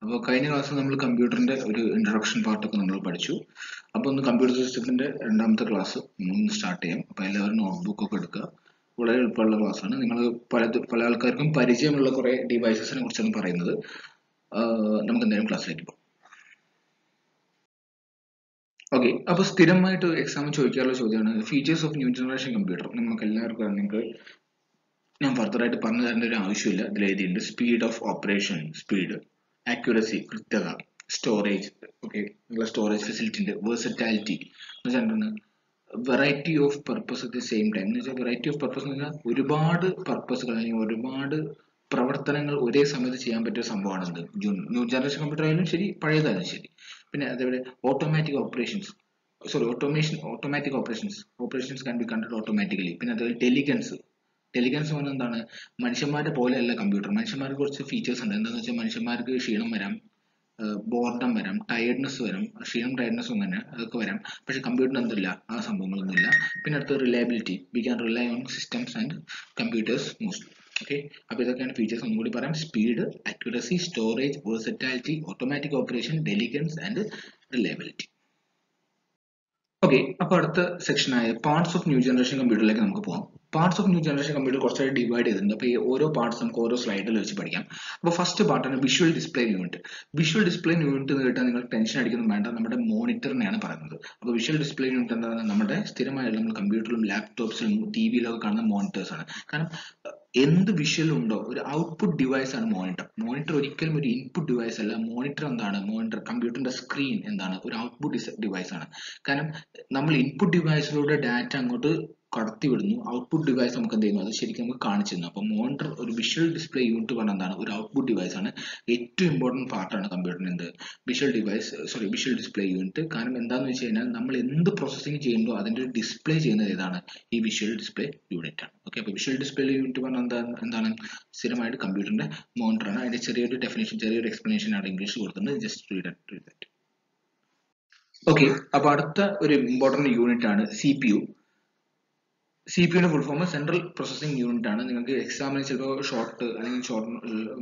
അപ്പോൾ കഴിഞ്ഞ ക്ലാസ്സിൽ നമ്മൾ കമ്പ്യൂട്ടറിന്റെ ഒരു ഇൻട്രൊഡക്ഷൻ പാർട്ടൊക്കെ നമ്മൾ പഠിച്ചു അപ്പോൾ ഒന്ന് കമ്പ്യൂട്ടർ സിസ്റ്റത്തിന്റെ രണ്ടാമത്തെ ക്ലാസ് ഒന്ന് സ്റ്റാർട്ട് ചെയ്യാം അപ്പോൾ എല്ലാവരും നോട്ട്ബുക്ക് ഒക്കെ എടുക്കുക വളരെ എളുപ്പമുള്ള ക്ലാസ്സാണ് നിങ്ങൾ പല പല ആൾക്കാർക്കും പരിചയമുള്ള കുറേ ഡിവൈസസിനെ കുറിച്ചാണ് പറയുന്നത് ആഹ് നമുക്ക് എന്തായാലും ക്ലാസ്സിലേക്ക് പോകാം ഓക്കെ അപ്പോൾ സ്ഥിരമായിട്ട് എക്സാമിൽ ചോദിക്കാറുള്ള ചോദ്യമാണ് features of new generation computer നമുക്ക് എല്ലാവർക്കും അറിയാം. നിങ്ങൾക്ക് ഞാൻ ഫർദർ ആയിട്ട് പറഞ്ഞു തരേണ്ട ഒരു ആവശ്യമില്ല ഇതിൽ എഴുതിയിട്ടുണ്ട് speed of operation speed accuracy കൃത്യത സ്റ്റോറേജ് ഓക്കെ നിങ്ങളുടെ സ്റ്റോറേജ് ഫെസിലിറ്റി ഉണ്ട് വേഴ്സറ്റാലിറ്റി എന്ന് വെച്ചാൽ variety of purpose at the same time എന്ന് വെച്ചാൽ വെറൈറ്റി ഓഫ് പർപ്പസ് എന്ന് വെച്ചാൽ ഒരുപാട് പർപ്പസുകൾ അല്ലെങ്കിൽ ഒരുപാട് പ്രവർത്തനങ്ങൾ ഒരേ സമയത്ത് ചെയ്യാൻ പറ്റിയ സംഭവമാണ് എന്ത് ന്യൂ ജനറേഷൻ കമ്പ്യൂട്ടർ ആയാലും ശരി പഴയതായാലും ശരി പിന്നെ അതേപോലെ automatic operations sorry automation automatic operations operations can be conduct automatically പിന്നെ അതേപോലെ ടെലിഗൻസ് ടെലിഗൻസ് എന്ന് പറഞ്ഞാൽ എന്താണ് മനുഷ്യന്മാരുടെ പോലെയല്ല കമ്പ്യൂട്ടർ മനുഷ്യന്മാർക്ക് കുറച്ച് ഫീച്ചേഴ്സ് ഉണ്ട് എന്താണെന്ന് വെച്ചാൽ മനുഷ്യന്മാർക്ക് ക്ഷീണം വരാം ബോർഡം വരാം ടയർഡ്നെസ് വരാം ക്ഷീണം ടയർഡ്നെസ് ഒന്നും തന്നെ അതൊക്കെ വരാം പക്ഷെ കമ്പ്യൂട്ടറിന് എന്തില്ല ആ സംഭവങ്ങളൊന്നും ഇല്ല പിന്നെ അടുത്ത reliability we can rely on systems and computers mostly okay അപ്പോൾ ഇതൊക്കെയാണ് ഫീച്ചേഴ്സ് ഒന്നും കൂടി പറയാം speed accuracy storage versatility automatic operation diligence and reliability okay അപ്പോൾ അടുത്ത സെക്ഷനായ പാർട്സ് ഓഫ് ന്യൂ ജനറേഷൻ കമ്പ്യൂട്ടറിലേക്ക് നമുക്ക് പോകാം parts of new generation computer കുറച്ചായിട്ട് ഡിവൈഡ് ചെയ്തിട്ടുണ്ട് അപ്പോൾ ഈ ഓരോ പാർട്സ് നമുക്ക് ഓരോ സ്ലൈഡിൽ വെച്ച് പഠിക്കാം അപ്പോൾ ഫസ്റ്റ് പാർട്ടാണ് visual display unit visual display unit എന്ന് കേട്ടാൽ നിങ്ങൾ ടെൻഷൻ അടിക്കൊന്നും വേണ്ട നമ്മുടെ മോണിറ്ററിനെയാണ് പറയുന്നത് അപ്പോൾ വിഷ്വൽ ഡിസ്പ്ലേ യൂണിറ്റ് എന്താണ് നമ്മുടെ സ്ഥിരമായുള്ള നമ്മൾ കമ്പ്യൂട്ടറിലും ലാപ്ടോപ്സിലും ടി വിയിലൊക്കെ കാണുന്ന മോണിറ്റേഴ്സ് ആണ് കാരണം എന്ത് വിഷ്വൽ ഉണ്ടോ ഒരു ഔട്ട്പുട്ട് ഡിവൈസ് ആണ് മോണിറ്റർ മോണിറ്റർ ഒരിക്കലും ഒരു ഇൻപുട്ട് ഡിവൈസ് അല്ല മോണിറ്റർ എന്താണ് മോണിറ്റർ കമ്പ്യൂട്ടറിന്റെ സ്ക്രീൻ എന്താണ് ഒരു ഔട്ട്പുട്ട് ഡിവൈസ് ആണ് കാരണം നമ്മൾ ഇൻപുട്ട് ഡിവൈസിലൂടെ ഡാറ്റ അങ്ങോട്ട് കടത്തി വിടുന്നു ഔട്ട്പുട്ട് ഡിവൈസ് നമുക്ക് എന്ത് ചെയ്യുന്നു അത് ശരിക്കും നമുക്ക് കാണിച്ചു തരുന്നു അപ്പോൾ മോണിറ്റർ ഒരു വിഷ്വൽ ഡിസ്പ്ലേ യൂണിറ്റ് പറഞ്ഞാൽ എന്താണ് ഒരു ഔട്ട്പുട്ട് ഡിവൈസ് ആണ് ഏറ്റവും ഇമ്പോർട്ടൻറ്റ് പാർട്ടാണ് കമ്പ്യൂട്ടറിന് എന്ത് visual device sorry visual display unit കാരണം എന്താണെന്ന് വെച്ച് കഴിഞ്ഞാൽ നമ്മൾ എന്ത് പ്രോസസ്സിംഗ് ചെയ്യുമ്പോൾ അതിൻ്റെ ഒരു ഡിസ്പ്ലേ ചെയ്യുന്നത് ഏതാണ് ഈ വിഷ്വൽ ഡിസ്പ്ലേ യൂണിറ്റ് ആണ് ഓക്കെ അപ്പോൾ വിഷ്വൽ ഡിസ്പ്ലേ യൂണിറ്റ് പറഞ്ഞാൽ എന്താ എന്താണ് സ്ഥിരമായിട്ട് കമ്പ്യൂട്ടറിന്റെ മോണിറ്റർ ആണ് അതിന്റെ ചെറിയൊരു ഡെഫിനേഷൻ ചെറിയൊരു എക്സ്പ്ലനേഷൻ ആണ് ഇംഗ്ലീഷ് കൊടുക്കുന്നത് just read read that okay അപ്പോൾ അടുത്ത ഒരു ഇമ്പോർട്ടൻറ്റ് യൂണിറ്റ് ആണ് C P U C P യുടെ full form central processing unit ആണ് നിങ്ങൾക്ക് എക്സാമിന് ചിലപ്പോൾ ഷോർട്ട് അല്ലെങ്കിൽ short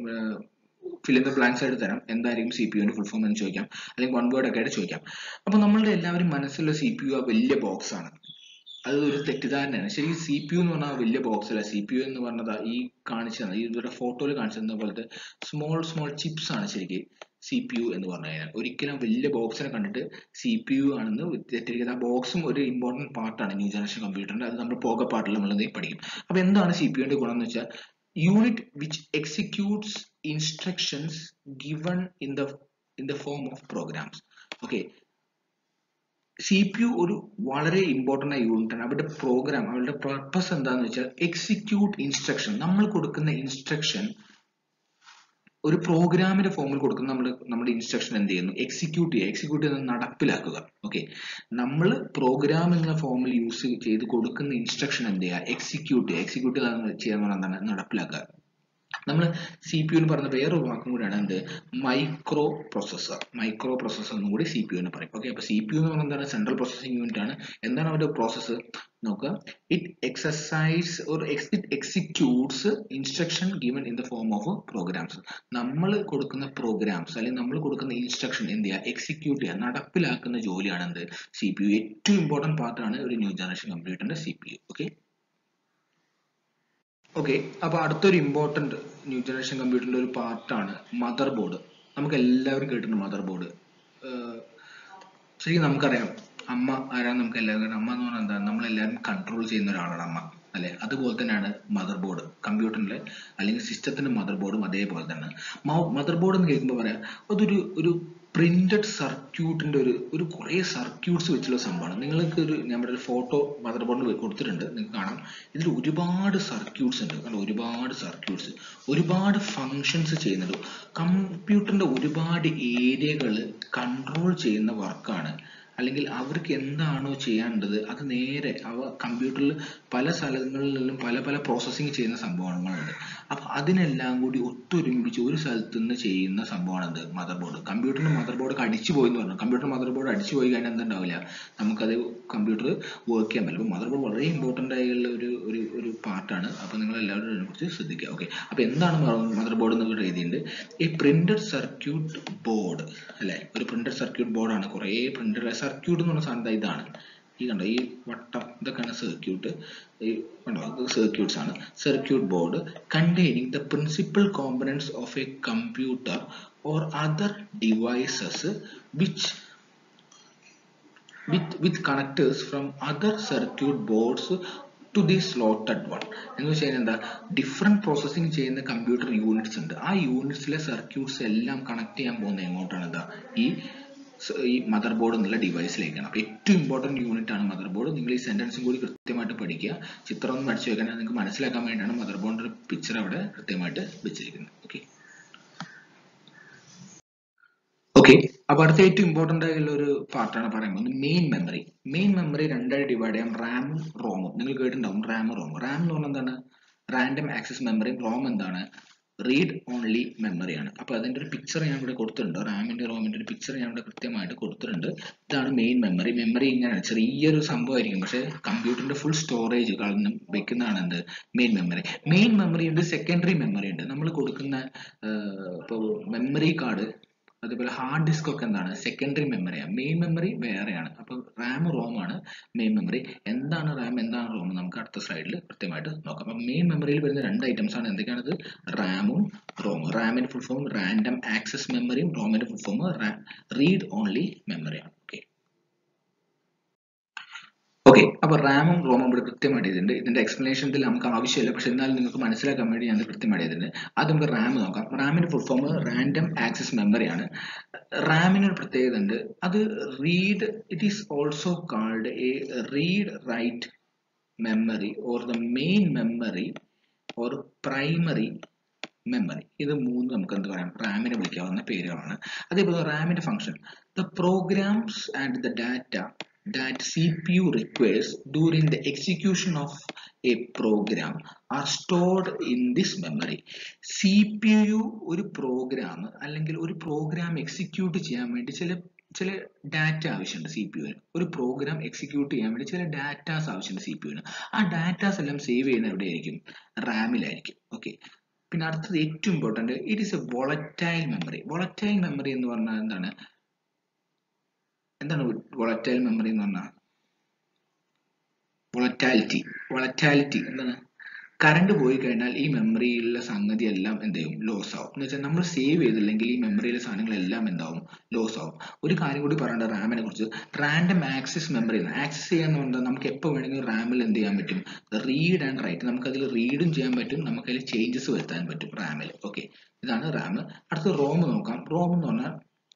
fill in the blanks ആയിട്ട് തരാം എന്തായിരിക്കും സി പി യുവിന്റെ ഫുൾ ഫോം എന്ന് ചോദിക്കാം അല്ലെങ്കിൽ വൺ വേർഡ് ഒക്കെ ആയിട്ട് ചോദിക്കാം അപ്പോൾ നമ്മളുടെ എല്ലാവരും മനസ്സിലുള്ള സി പി യു ആ വലിയ ബോക്സ് ആണ് അത് ഒരു തെറ്റിദ്ധാരണയാണ് ശരി സി പി യു എന്ന് പറഞ്ഞാൽ വലിയ ബോക്സ് അല്ല സി പി യു എന്ന് പറഞ്ഞത് ഈ കാണിച്ചത് ഈ ഇവരുടെ ഫോട്ടോയിൽ കാണിച്ചിരുന്ന പോലത്തെ സ്മോൾ സ്മോൾ ചിപ്സ് ആണ് ശരിക്കും സി പി യു എന്ന് പറഞ്ഞു കഴിഞ്ഞാൽ ഒരിക്കലും വലിയ ബോക്സിനെ കണ്ടിട്ട് സി പി യു ആണെന്ന് തെറ്റിരിക്കുന്നത് ആ ബോക്സും ഒരു ഇമ്പോർട്ടൻറ്റ് പാർട്ടാണ് ന്യൂ ജനറേഷൻ കമ്പ്യൂട്ടറിന്റെ അത് നമ്മൾ പോക പാർട്ടിൽ നമ്മൾ പഠിക്കും അപ്പൊ എന്താണ് സി പി യുന്റെ ഗുണം എന്ന് വെച്ചാൽ unit which executes instructions given in the in the form of programs okay C P U ഒരു വളരെ ഇമ്പോർട്ടൻ്റ് ആയ യൂണിറ്റ് ആണ് അവരുടെ പ്രോഗ്രാം അവരുടെ പർപ്പസ് എന്താണെന്ന് വെച്ചാൽ എക്സിക്യൂട്ട് ഇൻസ്ട്രക്ഷൻ നമ്മൾ കൊടുക്കുന്ന ഇൻസ്ട്രക്ഷൻ ഒരു പ്രോഗ്രാമിന്റെ ഫോമിൽ കൊടുക്കുന്ന നമ്മൾ നമ്മുടെ ഇൻസ്ട്രക്ഷൻ എന്ത് ചെയ്യുന്നു എക്സിക്യൂട്ട് ചെയ്യുക എക്സിക്യൂട്ട് ചെയ്യുന്നത് നടപ്പിലാക്കുക ഓക്കെ നമ്മൾ പ്രോഗ്രാം എന്ന ഫോമിൽ യൂസ് ചെയ്ത് കൊടുക്കുന്ന ഇൻസ്ട്രക്ഷൻ എന്ത് ചെയ്യുക എക്സിക്യൂട്ട് ചെയ്യുക എക്സിക്യൂട്ട് ചെയ്യാന്ന് പറഞ്ഞാൽ എന്താണ് നടപ്പിലാക്കുക നമ്മൾ സി പി യുന്ന് പറഞ്ഞ വേറൊരു വാക്കും കൂടിയാണ് എന്ത് മൈക്രോ പ്രൊസസ്സർ മൈക്രോ പ്രൊസസ്സർ എന്നും കൂടി സി പി യു എന്ന് പറയും ഓക്കെ അപ്പൊ സി പി യു എന്ന് പറഞ്ഞാൽ എന്താണ് സെൻട്രൽ പ്രോസസ്സിംഗ് യൂണിറ്റ് ആണ് എന്താണ് അവരുടെ പ്രോസസ്സ് നോക്കുക ഇറ്റ് എക്സസൈസ് ഒരു it executes instruction given in the form of programs നമ്മൾ കൊടുക്കുന്ന പ്രോഗ്രാംസ് അല്ലെങ്കിൽ നമ്മൾ കൊടുക്കുന്ന ഇൻസ്ട്രക്ഷൻ എന്ത് ചെയ്യുക എക്സിക്യൂട്ട് ചെയ്യുക നടപ്പിലാക്കുന്ന ജോലിയാണ് എന്ത് സി പി യു ഏറ്റവും ഇമ്പോർട്ടൻറ്റ് പാർട്ടാണ് ഒരു ന്യൂ ജനറേഷൻ കമ്പ്യൂട്ടറിന്റെ C P U okay okay അപ്പൊ അടുത്തൊരു ഇമ്പോർട്ടന്റ് ന്യൂ ജനറേഷൻ കമ്പ്യൂട്ടറിന്റെ ഒരു പാർട്ടാണ് മദർ ബോർഡ് നമുക്ക് എല്ലാവരും കേട്ടിട്ടുണ്ട് മദർ ബോർഡ് ശരിക്കും നമുക്കറിയാം അമ്മ ആരാന്ന് നമുക്ക് എല്ലാവരും അമ്മ എന്ന് പറഞ്ഞാൽ എന്താ നമ്മളെല്ലാവരും കൺട്രോൾ ചെയ്യുന്ന ഒരാളാണ് അമ്മ അല്ലെ അതുപോലെ തന്നെയാണ് മദർ ബോർഡ് കമ്പ്യൂട്ടറിലെ അല്ലെങ്കിൽ സിസ്റ്റത്തിന്റെ മദർ ബോർഡും അതേപോലെ തന്നെ മദർ ബോർഡ് എന്ന് കേൾക്കുമ്പോൾ പറയാം അതൊരു ഒരു പ്രിന്റഡ് സർക്യൂട്ടിന്റെ ഒരു ഒരു കുറേ സർക്യൂട്ട്സ് വെച്ചുള്ള സംഭവമാണ് നിങ്ങൾക്ക് ഒരു നമ്മുടെ ഒരു ഫോട്ടോ മദർ ബോർഡിൽ കൊടുത്തിട്ടുണ്ട് നിങ്ങൾക്ക് കാണാം ഇതിൽ ഒരുപാട് സർക്യൂട്ട്സ് ഉണ്ട് കാരണം ഒരുപാട് സർക്യൂട്ട്സ് ഒരുപാട് ഫങ്ഷൻസ് ചെയ്യുന്നുണ്ട് കമ്പ്യൂട്ടറിന്റെ ഒരുപാട് ഏരിയകൾ കൺട്രോൾ ചെയ്യുന്ന വർക്കാണ് അല്ലെങ്കിൽ അവർക്ക് എന്താണോ ചെയ്യേണ്ടത് അത് നേരെ അവ കമ്പ്യൂട്ടറിൽ പല സ്ഥലങ്ങളിലും പല പല പ്രോസസ്സിങ് ചെയ്യുന്ന സംഭവങ്ങളുണ്ട് അപ്പൊ അതിനെല്ലാം കൂടി ഒത്തൊരുമിച്ച് ഒരു സ്ഥലത്ത് നിന്ന് ചെയ്യുന്ന സംഭവമാണ് എന്ത് മദർ ബോർഡ് കമ്പ്യൂട്ടറിന്റെ മദർ ബോർഡ് ഒക്കെ അടിച്ചു പോയി എന്ന് പറഞ്ഞു കമ്പ്യൂട്ടർ മദർ ബോർഡ് അടിച്ചു പോയി കഴിഞ്ഞാൽ എന്തുണ്ടാവില്ല നമുക്കത് കമ്പ്യൂട്ടർ വർക്ക് ചെയ്യാൻ പറ്റില്ല മദർ ബോർഡ് വളരെ ഇമ്പോർട്ടൻ്റ് ആയുള്ള ഒരു ഒരു ഒരു പാർട്ടാണ് അപ്പോൾ നിങ്ങൾ എല്ലാവരും അതിനെക്കുറിച്ച് ശ്രദ്ധിക്കുക ഓക്കെ അപ്പോൾ എന്താണ് മദർ ബോർഡ് എന്നുള്ള രീതിയുണ്ട് ഈ പ്രിന്റഡ് സർക്യൂട്ട് ബോർഡ് അല്ലെ ഒരു പ്രിന്റഡ് സർക്യൂട്ട് ബോർഡാണ് കുറേ പ്രിന്റഡ് സർക്യൂട്ട് എന്ന് പറഞ്ഞ സാധനം ദാ ഇതാണ് ഈ കണ്ടോ ഈ വട്ടം ഇതൊക്കെയാണ് സർക്യൂട്ട് ഈ കണ്ടോ ഇത് സർക്യൂട്ട്സ് ആണ് circuit board containing the principal components of a computer or other devices which with with connectors from other circuit boards to the slotted one എന്ന് വെച്ച് കഴിഞ്ഞാൽ എന്താ ഡിഫറെന്റ് പ്രോസസ്സിംഗ് ചെയ്യുന്ന കമ്പ്യൂട്ടർ യൂണിറ്റ്സ് ഉണ്ട് ആ യൂണിറ്റ്സിലെ സർക്യൂട്ട്സ് എല്ലാം കണക്ട് ചെയ്യാൻ പോകുന്നത് എങ്ങോട്ടാണ് ഇതാ ഈ സ- ഈ മദർ ബോർഡ് എന്നുള്ള ഡിവൈസിലേക്കാണ് അപ്പോൾ ഏറ്റവും ഇമ്പോർട്ടൻറ്റ് യൂണിറ്റ് ആണ് മദർ ബോർഡ് നിങ്ങൾ ഈ സെന്റൻസും കൂടി കൃത്യമായിട്ട് പഠിക്കുക ചിത്രം ഒന്ന് പഠിച്ചു വെക്കാൻ നിങ്ങൾക്ക് മനസ്സിലാക്കാൻ വേണ്ടിയാണ് മദർ ബോർഡിന്റെ ഒരു പിക്ചർ അവിടെ കൃത്യമായിട്ട് വെച്ചിരിക്കുന്നത് ഓക്കെ ഓക്കെ അപ്പൊ അടുത്ത ഏറ്റവും ഇമ്പോർട്ടന്റ് ആയിട്ടുള്ള ഒരു പാർട്ടാണ് പറയാൻ പോകുന്നത് മെയിൻ മെമ്മറി മെയിൻ മെമ്മറി രണ്ടായി ഡിവൈഡ് ചെയ്യാം റാമും റോമും നിങ്ങൾ കേട്ടിട്ടുണ്ടാവും റാം റോം റാം എന്ന് പറഞ്ഞാൽ എന്താണ് റാൻഡം ആക്സസ് മെമ്മറി റോം എന്താണ് റീഡ് ഓൺലി മെമ്മറിയാണ് അപ്പൊ അതിന്റെ ഒരു പിക്ചർ ഞാൻ ഇവിടെ കൊടുത്തിട്ടുണ്ട് റാമിന്റെ റോമിന്റെ ഒരു പിക്ചർ ഞാൻ ഇവിടെ കൃത്യമായിട്ട് കൊടുത്തിട്ടുണ്ട് ഇതാണ് മെയിൻ മെമ്മറി മെമ്മറി ഇങ്ങനെയാണ് ചെറിയൊരു സംഭവമായിരിക്കും പക്ഷെ കമ്പ്യൂട്ടറിന്റെ ഫുൾ സ്റ്റോറേജ് കളഞ്ഞ് വെക്കുന്നതാണ് എന്ത് മെയിൻ മെമ്മറി മെയിൻ മെമ്മറി ഉണ്ട് സെക്കൻഡറി മെമ്മറി ഉണ്ട് നമ്മൾ കൊടുക്കുന്ന ഇപ്പോൾ മെമ്മറി കാർഡ് അതുപോലെ ഹാർഡ് ഡിസ്ക് ഒക്കെ എന്താണ് സെക്കൻഡറി മെമ്മറിയാണ് മെയിൻ മെമ്മറി വേറെയാണ് അപ്പോൾ റാം റോം ആണ് മെയിൻ മെമ്മറി എന്താണ് റാം എന്താണ് റോം നമുക്ക് അടുത്ത സ്ലൈഡിൽ കൃത്യമായിട്ട് നോക്കാം അപ്പം മെയിൻ മെമ്മറിയിൽ വരുന്ന രണ്ട് ഐറ്റംസ് ആണ് എന്തൊക്കെയാണത് റാമും റോമും റാമിന്റെ ഫുൾ ഫോം റാൻഡം ആക്സസ് മെമ്മറിയും റോമിന്റെ ഫുൾ ഫോം റീഡ് ഓൺലി മെമ്മറിയാണ് ഓക്കെ ഓക്കെ അപ്പൊ റാമും റോമും ഇവിടെ കൃത്യമായിട്ട് ചെയ്തിട്ടുണ്ട് ഇതിന്റെ എക്സ്പ്ലനേഷൻ ഇതിൽ നമുക്ക് ആവശ്യമില്ല പക്ഷെ എന്നാലും നിങ്ങൾക്ക് മനസ്സിലാക്കാൻ വേണ്ടി ഞാൻ ഇത് കൃത്യമായിട്ട് ചെയ്തിട്ടുണ്ട് ആദ്യം നമുക്ക് റാം നോക്കാം റാമിന്റെ ഫുൾ ഫോം റാൻഡം ആക്സസ് മെമ്മറിയാണ് റാമിന് ഒരു പ്രത്യേകത ഉണ്ട് അത് read it is also called a read write memory or the main memory or primary memory ഇത് മൂന്ന് നമുക്ക് എന്ത് പറയാം റാമിനെ വിളിക്കാവുന്ന പേരുകളാണ് അതേപോലെ റാമിന്റെ function the programs and the data that CPU requires during the execution of a program are stored in this memory. CPU ഒരു പ്രോഗ്രാം അല്ലെങ്കിൽ ഒരു പ്രോഗ്രാം എക്സിക്യൂട്ട് ചെയ്യാൻ വേണ്ടി ചില ചില ഡാറ്റ ആവശ്യമുണ്ട് സി പി യുവിന് ഒരു പ്രോഗ്രാം എക്സിക്യൂട്ട് ചെയ്യാൻ വേണ്ടി ചില ഡാറ്റാസ് ആവശ്യമുണ്ട് സി പി യുവിന് ആ ഡാറ്റാസ് എല്ലാം സേവ് ചെയ്യുന്നത് എവിടെയായിരിക്കും റാമിലായിരിക്കും ഓക്കെ പിന്നെ അടുത്തത് ഏറ്റവും important it is a volatile memory volatile memory എന്ന് പറഞ്ഞാൽ എന്താണ് എന്താണ് വോളറ്റൈൽ മെമ്മറി എന്ന് പറഞ്ഞാൽ വോളറ്റാലിറ്റി വോളറ്റാലിറ്റി എന്താണ് കറണ്ട് പോയി കഴിഞ്ഞാൽ ഈ മെമ്മറിയിലുള്ള സംഗതി എല്ലാം എന്ത് ചെയ്യും ലോസ് ആവും എന്ന് വെച്ചാൽ നമ്മൾ സേവ് ചെയ്തില്ലെങ്കിൽ ഈ മെമ്മറിയിലെ സാധനങ്ങളെല്ലാം എന്താവും ലോസ് ആവും ഒരു കാര്യം കൂടി പറയേണ്ട റാമിനെ കുറിച്ച് റാൻഡം ആക്സസ് മെമ്മറി ആക്സസ് ചെയ്യാന്ന് പറഞ്ഞാൽ നമുക്ക് എപ്പോൾ വേണമെങ്കിലും റാമിൽ എന്ത് ചെയ്യാൻ പറ്റും റീഡ് ആൻഡ് റൈറ്റ് നമുക്ക് അതിൽ റീഡും ചെയ്യാൻ പറ്റും നമുക്ക് അതിൽ ചേഞ്ചസ് വരുത്താൻ പറ്റും റാമിൽ ഓക്കെ ഇതാണ് റാം അടുത്ത റോം നോക്കാം റോം എന്ന് പറഞ്ഞാൽ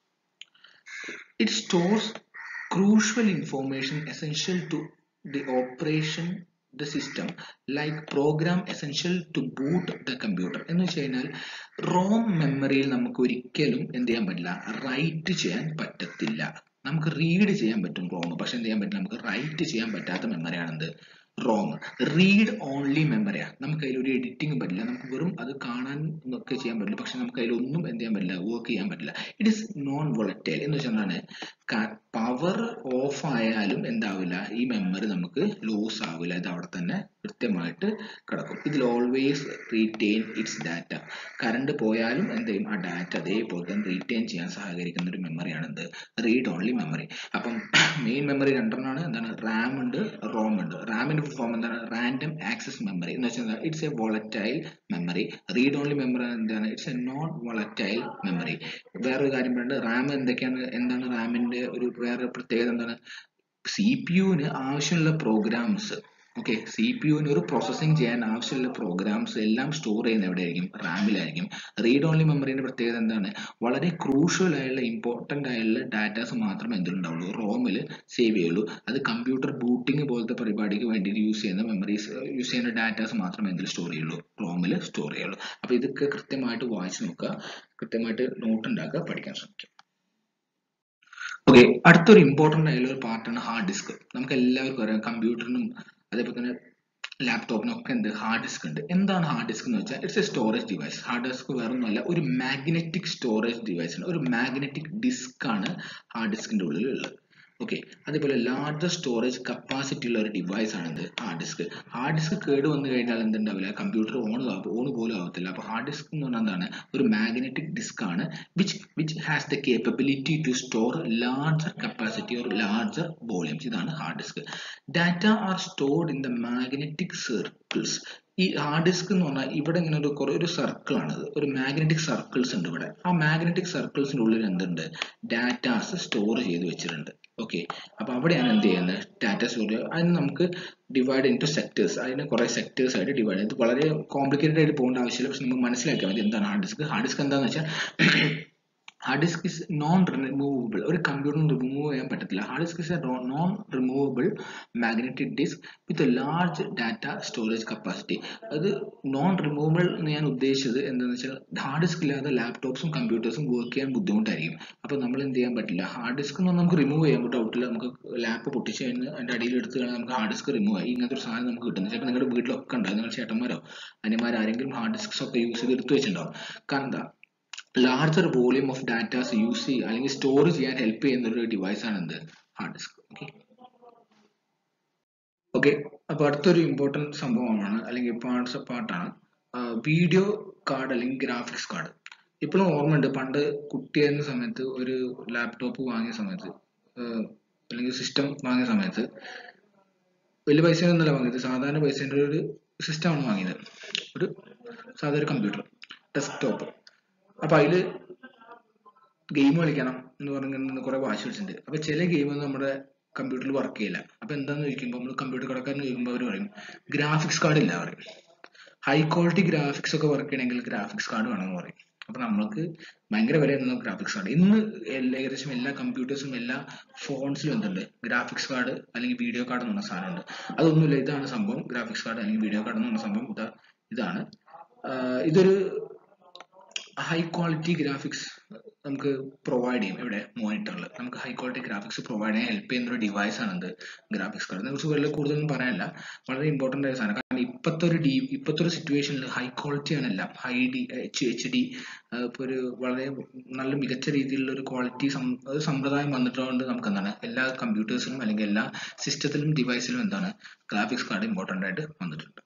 it stores crucial information essential to the operation the system like program essential to boot the computer എന്ന് വെച്ച് കഴിഞ്ഞാൽ റോം മെമ്മറിയിൽ നമുക്ക് ഒരിക്കലും എന്ത് ചെയ്യാൻ പറ്റില്ല റൈറ്റ് ചെയ്യാൻ പറ്റത്തില്ല നമുക്ക് റീഡ് ചെയ്യാൻ പറ്റും റോം പക്ഷെ എന്ത് ചെയ്യാൻ പറ്റില്ല നമുക്ക് റൈറ്റ് ചെയ്യാൻ പറ്റാത്ത മെമ്മറിയാണ് എന്ത് റോം റീഡ് ഓൺലി മെമ്മറിയാണ് നമുക്ക് അതിൽ ഒരു എഡിറ്റിംഗ് പറ്റില്ല നമുക്ക് വെറും അത് കാണാൻ ഒക്കെ ചെയ്യാൻ പറ്റില്ല പക്ഷെ നമുക്ക് അതിലൊന്നും എന്ത് ചെയ്യാൻ പറ്റില്ല വർക്ക് ചെയ്യാൻ പറ്റില്ല ഇറ്റ് ഇസ് നോൺ വോളറ്റൈൽ എന്ന് വെച്ചാൽ എന്താണ് പവർ ഓഫ് ആയാലും എന്താവില്ല ഈ മെമ്മറി നമുക്ക് ലോസ് ആവില്ല ഇത് അവിടെ തന്നെ കൃത്യമായിട്ട് കിടക്കും ഇതിൽ always retain its data current പോയാലും എന്ത് ചെയ്യും ആ ഡാറ്റ അതേപോലെ തന്നെ റീറ്റെയിൻ ചെയ്യാൻ സഹകരിക്കുന്ന ഒരു മെമ്മറിയാണ് എന്ത് റീഡ് ഓൺലി മെമ്മറി അപ്പം മെയിൻ മെമ്മറി രണ്ടെണ്ണമാണ് എന്താണ് റാം ഉണ്ട് റോം ഉണ്ട് റാമിന്റെ ഫോം എന്താണ് റാൻഡം ആക്സസ് മെമ്മറി എന്ന് വെച്ചാൽ it's a volatile memory read only memory എന്താണ് it's a non volatile memory വേറൊരു കാര്യം പറയുന്നത് റാം എന്തൊക്കെയാണ് എന്താണ് റാമിന്റെ ഒരു വേറെ പ്രത്യേകത എന്താണ് സി പി യുവിന് ആവശ്യമുള്ള പ്രോഗ്രാംസ് ഓക്കെ സി പി യുവിന് ഒരു പ്രോസസ്സിംഗ് ചെയ്യാൻ ആവശ്യമുള്ള പ്രോഗ്രാംസ് എല്ലാം സ്റ്റോർ ചെയ്യുന്നത് എവിടെയായിരിക്കും റാമിലായിരിക്കും റീഡ് ഓൺലി മെമ്മറിന്റെ പ്രത്യേകത എന്താണ് വളരെ ക്രൂഷ്യൽ ആയുള്ള ഇമ്പോർട്ടന്റ് ആയുള്ള ഡാറ്റാസ് മാത്രമേ എന്തിലുണ്ടാവുള്ളൂ റോമിൽ സേവ് ചെയ്യുള്ളൂ അത് കമ്പ്യൂട്ടർ ബൂട്ടിംഗ് പോലത്തെ പരിപാടിക്ക് വേണ്ടി യൂസ് ചെയ്യുന്ന മെമ്മറീസ് യൂസ് ചെയ്യുന്ന ഡാറ്റാസ് മാത്രമേ എന്തിൽ സ്റ്റോർ ചെയ്യുള്ളൂ റോമിൽ സ്റ്റോർ ചെയ്യുള്ളൂ അപ്പൊ ഇതൊക്കെ കൃത്യമായിട്ട് വായിച്ചു നോക്കുക കൃത്യമായിട്ട് നോട്ട് ഉണ്ടാക്കുക പഠിക്കാൻ ശ്രമിക്കുക ഓക്കെ അടുത്തൊരു ഇമ്പോർട്ടൻ്റ് ആയിട്ടുള്ള ഒരു പാർട്ടാണ് ഹാർഡ് ഡിസ്ക് നമുക്ക് എല്ലാവർക്കും അറിയാം കമ്പ്യൂട്ടറിനും അതേപോലെ തന്നെ ലാപ്ടോപ്പിനും ഒക്കെ എന്ത് ഹാർഡ് ഡിസ്ക് ഉണ്ട് എന്താണ് ഹാർഡ് ഡിസ്ക് എന്ന് വെച്ചാൽ it's a storage device hard disk വേറെ ഒന്നുമല്ല ഒരു മാഗ്നറ്റിക് സ്റ്റോറേജ് ഡിവൈസ് ആണ് ഒരു മാഗ്നറ്റിക് ഡിസ്ക് ആണ് ഹാർഡ് ഡിസ്കിന്റെ ഉള്ളിൽ ഉള്ളത് ഓക്കെ അതേപോലെ ലാർജർ സ്റ്റോറേജ് കപ്പാസിറ്റി ഉള്ള ഒരു ഡിവൈസ് ആണ് എന്ത് ഹാർഡ് ഡിസ്ക് ഹാർഡ് ഡിസ്ക് കേട് വന്നു കഴിഞ്ഞാൽ എന്തുണ്ടാവില്ല കമ്പ്യൂട്ടർ ഓൺ ഓൺ പോലും ആവത്തില്ല അപ്പോൾ ഹാർഡ് ഡിസ്ക് എന്ന് പറഞ്ഞാൽ എന്താണ് ഒരു മാഗ്നറ്റിക് ഡിസ്ക് ആണ് which which has the capability to store larger capacity or larger volumes ഇതാണ് hard disk data are stored in the magnetic circles ഈ ഹാർഡ് ഡിസ്ക് എന്ന് പറഞ്ഞാൽ ഇവിടെ ഇങ്ങനെ ഒരു കുറെ ഒരു സർക്കിൾ ആണത് ഒരു മാഗ്നറ്റിക് സർക്കിൾസ് ഉണ്ട് ഇവിടെ ആ മാഗ്നറ്റിക് സർക്കിൾസിന്റെ ഉള്ളിൽ എന്തുണ്ട് ഡാറ്റാസ് സ്റ്റോർ ചെയ്ത് വെച്ചിട്ടുണ്ട് ഓക്കെ അപ്പൊ അവിടെയാണ് എന്ത് ചെയ്യുന്നത് ഡാറ്റ സ്റ്റോർ ചെയ്യുക അതിന് നമുക്ക് ഡിവൈഡ് ഇൻറ്റു സെക്ടേഴ്സ് അതിന് കുറെ സെക്ടേഴ്സ് ആയിട്ട് ഡിവൈഡ് ചെയ്ത് വളരെ കോംപ്ലിക്കേറ്റഡ് ആയിട്ട് പോകേണ്ട ആവശ്യമില്ല പക്ഷെ നമുക്ക് മനസ്സിലാക്കിയാൽ മതി എന്താണ് ഹാർഡ് ഡിസ്ക് ഹാർഡ് ഡിസ്ക് എന്താണെന്ന് വെച്ചാൽ hard disk is non removable ഒരു കമ്പ്യൂട്ടറിന് റിമൂവ് ചെയ്യാൻ പറ്റത്തില്ല hard disk is a non removable magnetic disk with large data storage capacity അത് നോൺ റിമൂവബിൾ എന്ന് ഞാൻ ഉദ്ദേശിച്ചത് എന്താണെന്ന് വെച്ചാൽ ഹാർഡ് ഡിസ്ക് ഇല്ലാതെ ലാപ്ടോപ്സും കമ്പ്യൂട്ടേഴ്സും വർക്ക് ചെയ്യാൻ ബുദ്ധിമുട്ടായിരിക്കും അപ്പോൾ നമ്മൾ എന്ത് ചെയ്യാൻ പറ്റില്ല ഹാർഡ് ഡിസ്ക് എന്ന് നമുക്ക് റിമൂവ് ചെയ്യാൻ ഡൗട്ടില്ല നമുക്ക് ലാപ്പ് പൊട്ടിച്ച് കഴിഞ്ഞ് അതിൻ്റെ അടിയിൽ എടുത്ത് കഴിഞ്ഞാൽ നമുക്ക് ഹാർഡ് ഡിസ്ക് റിമൂവ് ആയി ഇങ്ങനത്തെ ഒരു സാധനം നമുക്ക് കിട്ടുന്നത് ചിലപ്പോൾ നിങ്ങളുടെ വീട്ടിലൊക്കെ ഉണ്ടാവും നിങ്ങൾ ചേട്ടന്മാരോ അനിമാരോ ആരെങ്കിലും ഹാർഡ് ഡിസ്ക്സ് ഒക്കെ യൂസ് ചെയ്ത് എടുത്ത് വെച്ചിട്ടുണ്ടാവും കാരണം എന്താ larger volume of datas use ചെയ്യുക അല്ലെങ്കിൽ സ്റ്റോർ ചെയ്യാൻ ഹെൽപ്പ് ചെയ്യുന്ന ഒരു ഡിവൈസ് ആണ് എന്ത് ഹാർഡ് ഡിസ്ക് ഓക്കെ ഓക്കെ അപ്പൊ അടുത്തൊരു ഇമ്പോർട്ടൻറ്റ് സംഭവമാണ് അല്ലെങ്കിൽ പാർട്സ് പാർട്ടാണ് വീഡിയോ കാർഡ് അല്ലെങ്കിൽ ഗ്രാഫിക്സ് കാർഡ് ഇപ്പോഴും ഓർമ്മയുണ്ട് പണ്ട് കുട്ടിയായിരുന്ന സമയത്ത് ഒരു ലാപ്ടോപ്പ് വാങ്ങിയ സമയത്ത് അല്ലെങ്കിൽ സിസ്റ്റം വാങ്ങിയ സമയത്ത് വലിയ പൈസ ഒന്നുമല്ല വാങ്ങിയത് സാധാരണ പൈസേൻ്റെ ഒരു സിസ്റ്റമാണ് വാങ്ങിയത് ഒരു സാധാരണ ഒരു കമ്പ്യൂട്ടർ ഡെസ്ക്ടോപ്പ് അപ്പൊ അതില് ഗെയിം കളിക്കണം എന്ന് പറഞ്ഞ് കുറെ വാശി പിടിച്ചിട്ടുണ്ട് അപ്പൊ ചില ഗെയിം നമ്മുടെ കമ്പ്യൂട്ടറിൽ വർക്ക് ചെയ്യില്ല അപ്പൊ എന്താന്ന് ചോദിക്കുമ്പോൾ നമ്മൾ കമ്പ്യൂട്ടർ കടക്കാരൻ ചോദിക്കുമ്പോൾ അവർ പറയും ഗ്രാഫിക്സ് കാർഡ് ഇല്ല പറയും ഹൈ ക്വാളിറ്റി ഗ്രാഫിക്സ് ഒക്കെ വർക്ക് ചെയ്യണമെങ്കിൽ ഗ്രാഫിക്സ് കാർഡ് വേണമെന്ന് പറയും അപ്പൊ നമ്മൾക്ക് ഭയങ്കര വിലയായിരുന്നു ഗ്രാഫിക്സ് കാർഡ് ഇന്ന് എല്ലാ ഏകദേശം എല്ലാ കമ്പ്യൂട്ടേഴ്സും എല്ലാ ഫോൺസിലും എന്തുണ്ട് ഗ്രാഫിക്സ് കാർഡ് അല്ലെങ്കിൽ വീഡിയോ കാർഡ് എന്ന് പറഞ്ഞ സാധനമുണ്ട് അതൊന്നുമില്ല ഇതാണ് സംഭവം ഗ്രാഫിക്സ് കാർഡ് അല്ലെങ്കിൽ വീഡിയോ കാർഡ് എന്ന് പറഞ്ഞ സംഭവം ഇതാ ഇതാണ് ഇതൊരു ഹൈ ക്വാളിറ്റി ഗ്രാഫിക്സ് നമുക്ക് പ്രൊവൈഡ് ചെയ്യും ഇവിടെ മോണിറ്ററിൽ നമുക്ക് ഹൈ ക്വാളിറ്റി ഗ്രാഫിക്സ് പ്രൊവൈഡ് ചെയ്യാൻ ഹെൽപ്പ് ചെയ്യുന്ന ഒരു ഡിവൈസ് ആണ് ഇത് ഗ്രാഫിക്സ് കാർഡ് കുറിച്ച് വലിയ കൂടുതലൊന്നും പറയാനില്ല വളരെ ഇമ്പോർട്ടൻ്റ് ആയ സാധനം കാരണം ഇപ്പോഴത്തെ ഒരു ഡി ഇപ്പോഴത്തെ ഒരു സിറ്റുവേഷനിൽ ഹൈ ക്വാളിറ്റി ആണ് എല്ലാം high D H H D ഇപ്പോൾ ഒരു വളരെ നല്ല മികച്ച രീതിയിലുള്ള ഒരു ക്വാളിറ്റി ഒരു സമ്പ്രദായം വന്നിട്ടുകൊണ്ട് നമുക്ക് എന്താണ് എല്ലാ കമ്പ്യൂട്ടേഴ്സിലും അല്ലെങ്കിൽ എല്ലാ സിസ്റ്റത്തിലും ഡിവൈസിലും എന്താണ് ഗ്രാഫിക്സ് കാർഡ് ഇമ്പോർട്ടൻ്റ് ആയിട്ട് വന്നിട്ടുണ്ട്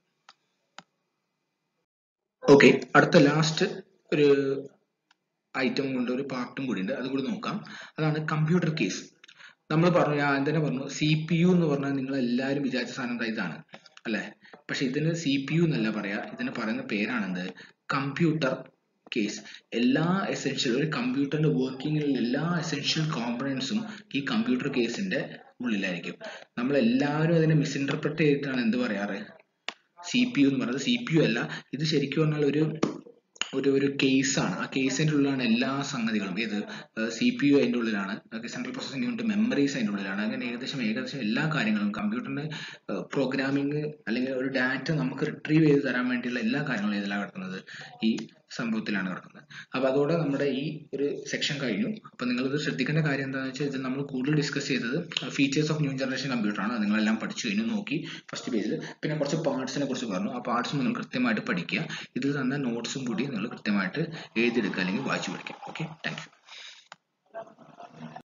ഓക്കെ അടുത്ത ലാസ്റ്റ് ഒരു ഐറ്റം കൊണ്ട് ഒരു പാർട്ടും കൂടി ഉണ്ട് അതും കൂടി നോക്കാം അതാണ് കമ്പ്യൂട്ടർ കേസ് നമ്മൾ പറഞ്ഞു ഞാൻ തന്നെ പറഞ്ഞു സി പി യു എന്ന് പറഞ്ഞാൽ നിങ്ങൾ എല്ലാവരും വിചാരിച്ച സാധനം ഇതാണ് അല്ലെ പക്ഷെ ഇതിന് സി പി യു എന്നല്ല പറയാ ഇതിന് പറയുന്ന പേരാണെന്ത് കമ്പ്യൂട്ടർ കേസ് എല്ലാ എസെൻഷ്യൽ ഒരു കമ്പ്യൂട്ടറിന്റെ വർക്കിങ്ങിലുള്ള എല്ലാ എസെൻഷ്യൽ കോമ്പണൻസും ഈ കമ്പ്യൂട്ടർ കേസിന്റെ ഉള്ളിലായിരിക്കും നമ്മൾ എല്ലാവരും അതിനെ മിസ്ഇന്റർപ്രറ്റ് ചെയ്തിട്ടാണ് എന്ത് പറയാറ് സി പി യു എന്ന് പറയുന്നത് സി പി യു അല്ല ഇത് ശരിക്കും പറഞ്ഞാൽ ഒരു ഒരു ഒരു കേസാണ് ആ കേസിന്റെ ഉള്ളിലാണ് എല്ലാ സംഗതികളും ഏത് സി പി യു അതിന്റെ ഉള്ളിലാണ് സെൻട്രൽ പ്രോസസിംഗ് യൂണിറ്റ് മെമ്മറീസ് അതിന്റെ ഉള്ളിലാണ് അങ്ങനെ ഏകദേശം ഏകദേശം എല്ലാ കാര്യങ്ങളും കമ്പ്യൂട്ടറിന് പ്രോഗ്രാമിംഗ് അല്ലെങ്കിൽ ഒരു ഡാറ്റ നമുക്ക് റിട്രീവ് ചെയ്ത് തരാൻ വേണ്ടിയുള്ള എല്ലാ കാര്യങ്ങളും ഇതിലാണ് കിടക്കുന്നത് ഈ സംഭവത്തിലാണ് കിടക്കുന്നത് അപ്പൊ അതോടെ നമ്മുടെ ഈ ഒരു സെക്ഷൻ കഴിഞ്ഞു അപ്പൊ നിങ്ങൾ ഇത് ശ്രദ്ധിക്കേണ്ട കാര്യം എന്താണെന്ന് വെച്ചാൽ ഇത് നമ്മൾ കൂടുതൽ ഡിസ്കസ് ചെയ്തത് features of new generation computer ആണ് നിങ്ങളെല്ലാം പഠിച്ചു കഴിഞ്ഞു നോക്കി ഫസ്റ്റ് പേജിൽ പിന്നെ കുറച്ച് പാർട്സിനെ കുറിച്ച് പറഞ്ഞു ആ പാർട്സ് നിങ്ങൾ കൃത്യമായിട്ട് പഠിക്കുക ഇതിൽ തന്ന നോട്ട്സും കൂടി നിങ്ങൾ കൃത്യമായിട്ട് എഴുതിയെടുക്കുക അല്ലെങ്കിൽ വായിച്ചു പഠിക്കുക ഓക്കെ താങ്ക്